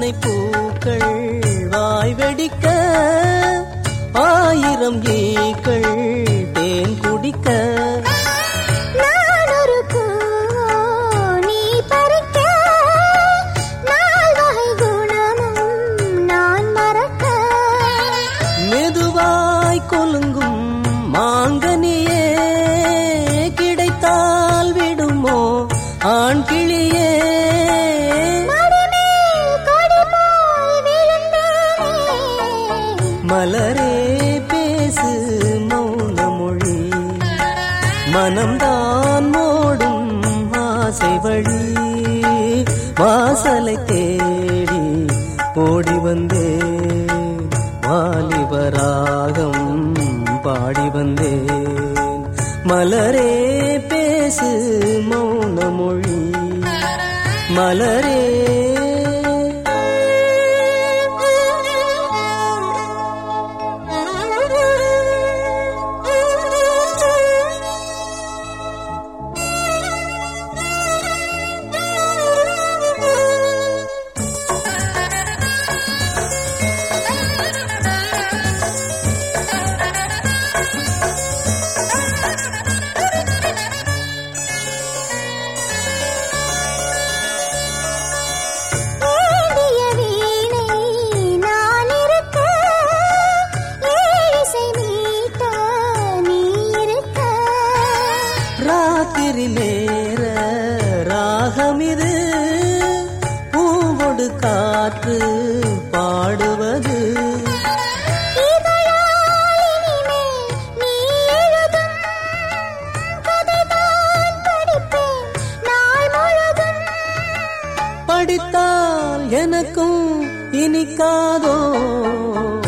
வாசனை பூக்கள் வாய் வெடிக்க ஆயிரம் ஈக்கள் தேன் குடிக்க நான் ஒரு பூவோ, நீ பறிக்க, நால்வகை குணமும் நான் மறக்க. மெதுவாய் கொலுங்கும் மாங்கனியே கிடைத்தால் விடுமோ ஆண் கிளியே மடிமேல் கொடி போல் விழுந்தேனே. மலரே பேசு மௌன மொழி மனம்தான் மோடும் ஆசை வழி வாசலை தேடி ஓடி வந்தேன் வாலிபராகம் பாடி வந்தேன் மலரே பேசு மௌன மொழி மலரே ஏந்திய வீணை நான் இருக்க, ஏழிசை மீட்ட நீ இருக்க. ராத்திரி நேர ராகமிது பூவொடு காற்று பாடுவது இதழால் இனிமேல் நீ எழுதும் கதைதான் படிப்பேன் நாள் முழுதும். படித்தால் எனக்கும் இனிக்காதோ